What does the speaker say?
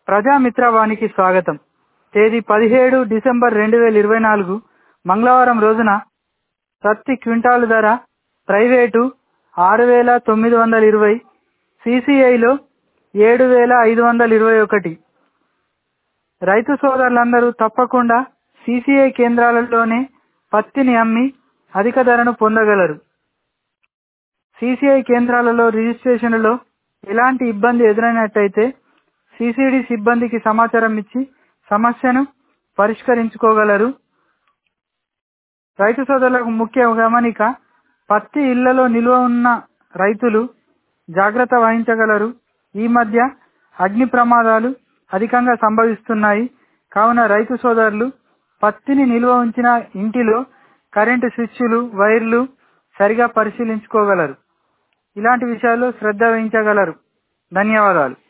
ప్రజామిత్రవానికి స్వాగతం తేదీ పదిహేడు డిసెంబర్ రెండు వేల ఇరవై నాలుగు మంగళవారం రోజున పత్తి క్వింటాలు ధర ప్రైవేటు ఆరు వేల తొమ్మిది వందల ఇరవై సిసిఐలో ఏడు వేల ఐదు వందల ఇరవై ఒకటి రైతు సోదరులందరూ తప్పకుండా సిసిఐ కేంద్రాలలోనే పత్తిని అమ్మి అధిక ధరను పొందగలరు సిసిఐ కేంద్రాలలో రిజిస్ట్రేషన్లో ఎలాంటి ఇబ్బంది ఎదురైనట్టయితే సిసిడి సిబ్బందికి సమాచారం ఇచ్చి సమస్యను పరిష్కరించుకోగలరు రైతు సోదరులకు ముఖ్య గమనిక పత్తి ఇళ్లలో నిల్వ ఉన్న రైతులు జాగ్రత్త వహించగలరు ఈ మధ్య అగ్ని ప్రమాదాలు అధికంగా సంభవిస్తున్నాయి కావున రైతు సోదరులు పత్తిని నిల్వ ఉంచిన ఇంటిలో కరెంటు స్విచ్లు వైర్లు సరిగా పరిశీలించుకోగలరు ఇలాంటి విషయాల్లో శ్రద్ధ వహించగలరు ధన్యవాదాలు